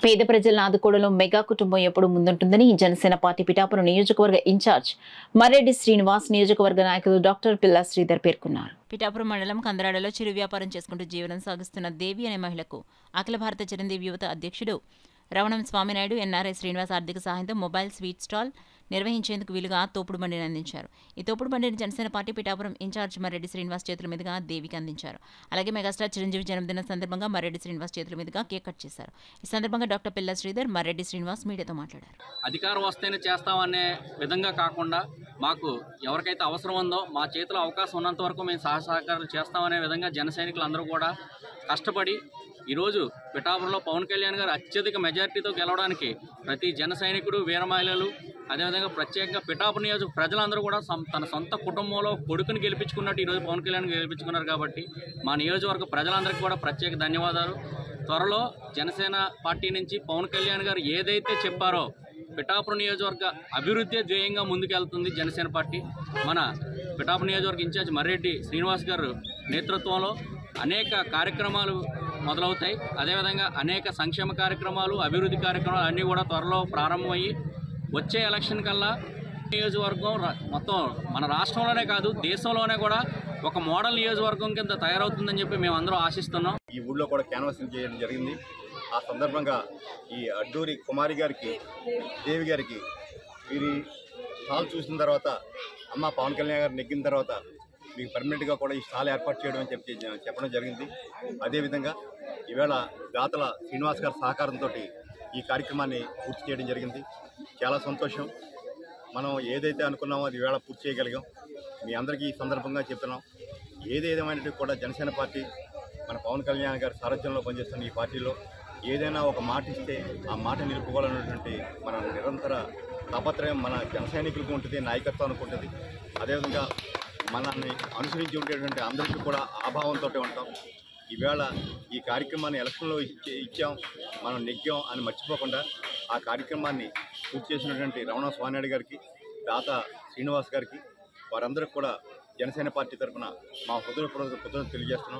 పేద ప్రజలను ఆదుకోవడంలో మెగా కుటుంబం ఎప్పుడు ముందుంటుందని జనసేన పార్టీ పిఠాపురం నియోజకవర్గ ఇన్ఛార్జ్ మర్రెడ్డి శ్రీనివాస్ నియోజకవర్గ నాయకులు డాక్టర్ పిల్లా శ్రీధర్ పేర్కొన్నారు పిఠాపురం మండలం కందరాడలో చిరు వ్యాపారం చేసుకుంటూ జీవనం సాగిస్తున్న దేవి అనే మహిళకు అఖిల భారత చిరంజీవి యువత అధ్యక్షుడు రవణం స్వామినాయుడు ఎన్ఆర్ఐ శ్రీనివాస్ ఆర్థిక సహాయంతో మొబైల్ స్వీట్ స్టాల్ నిర్వహించేందుకు వీలుగా తోపుడు బండిని అందించారు ఈ తోపుడు బండిని జనసేన పార్టీ పిఠాపురం ఇన్ఛార్జ్ మర్రెడ్డి శ్రీనివాస్ చేతుల మీదుగా దేవికి అందించారు అలాగే మెగాస్టార్ చిరంజీవి జన్మదిన సందర్భంగా మర్రెడ్డి శ్రీనివాస్ చేతుల మీదుగా కేక్ కట్ చేశారు ఈ సందర్భంగా డాక్టర్ పిల్ల శ్రీధర్ మర్రెడ్డి శ్రీనివాస్ మీడియాతో మాట్లాడారు అధికారం వస్తేనే చేస్తామనే విధంగా కాకుండా మాకు ఎవరికైతే అవసరం ఉందో మా చేతిలో అవకాశం ఉన్నంత వరకు మేము సహ సహకారాలు చేస్తామనే విధంగా జన సైనికులు అందరూ కూడా కష్టపడి ఈరోజు పిఠాపురంలో పవన్ కళ్యాణ్ గారు అత్యధిక మెజారిటీతో గెలవడానికి ప్రతి జన సైనికుడు వీర మహిళలు అదేవిధంగా ప్రత్యేకంగా పిఠాపురం నియోజక ప్రజలందరూ కూడా సం- తన సొంత కుటుంబంలో కొడుకుని గెలిపించుకున్నట్టు ఈరోజు పవన్ కళ్యాణ్ గెలిపించుకున్నారు కాబట్టి మా నియోజకవర్గ ప్రజలందరికీ కూడా ప్రత్యేక ధన్యవాదాలు త్వరలో జనసేన పార్టీ నుంచి పవన్ కళ్యాణ్ గారు ఏదైతే చెప్పారో పిఠాపురం నియోజకవర్గ అభివృద్ధి ధ్యేయంగా ముందుకెళ్తుంది జనసేన పార్టీ మన పిఠాపురం నియోజకవర్గ ఇన్ఛార్జ్ మర్రెడ్డి శ్రీనివాస్ గారు నేతృత్వంలో అనేక కార్యక్రమాలు మొదలవుతాయి అదేవిధంగా అనేక సంక్షేమ కార్యక్రమాలు అభివృద్ధి కార్యక్రమాలు అన్నీ కూడా త్వరలో ప్రారంభమయ్యి వచ్చే ఎలక్షన్ కల్లా నియోజకవర్గం రా- మొత్తం మన రాష్ట్రంలోనే కాదు దేశంలోనే కూడా ఒక మోడల్ నియోజకవర్గం కింద తయారవుతుందని చెప్పి మేము అందరూ ఆశిస్తున్నాం ఈ ఊళ్ళో కూడా క్యాన్వాసింగ్ చేయడం జరిగింది ఆ సందర్భంగా ఈ అడ్డూరి కుమారి గారికి దేవి గారికి వీరి స్టాల్ చూసిన తర్వాత అమ్మ పవన్ కళ్యాణ్ గారు నెగ్గిన తర్వాత మీకు పర్మనెంట్గా కూడా ఈ స్టాల్ ఏర్పాటు చేయడం అని చెప్పి చెప్పడం జరిగింది అదేవిధంగా ఈవేళ దాతల శ్రీనివాస్ గారి సహకారంతో ఈ కార్యక్రమాన్ని పూర్తి చేయడం జరిగింది చాలా సంతోషం మనం ఏదైతే అనుకున్నామో అది ఈవేళ పూర్తి చేయగలిగాం మీ అందరికీ ఈ సందర్భంగా చెప్తున్నాం ఏదేదేమైనట్టు కూడా జనసేన పార్టీ మన పవన్ కళ్యాణ్ గారి సారథ్యంలో పనిచేస్తున్న ఈ పార్టీలో ఏదైనా ఒక మాట ఇస్తే ఆ మాట నిలుపుకోవాలన్నటువంటి మన నిరంతర తాపత్రయం మన జన సైనికులకు ఉంటుంది నాయకత్వానికి ఉంటుంది అదేవిధంగా మనల్ని అనుసరించి ఉండేటువంటి అందరికీ కూడా ఆభావంతో ఉంటాం ఈవేళ ఈ కార్యక్రమాన్ని ఎలక్షన్లో ఇచ్చి ఇచ్చాం మనం నెగ్గాం అని మర్చిపోకుండా ఆ కార్యక్రమాన్ని పూర్తి చేసినటువంటి రమణ స్వామినాయుడు గారికి దాత శ్రీనివాస్ గారికి వారందరికీ కూడా జనసేన పార్టీ తరఫున మా హృదయపూర్వక కృతజ్ఞతలు తెలియజేస్తున్నాం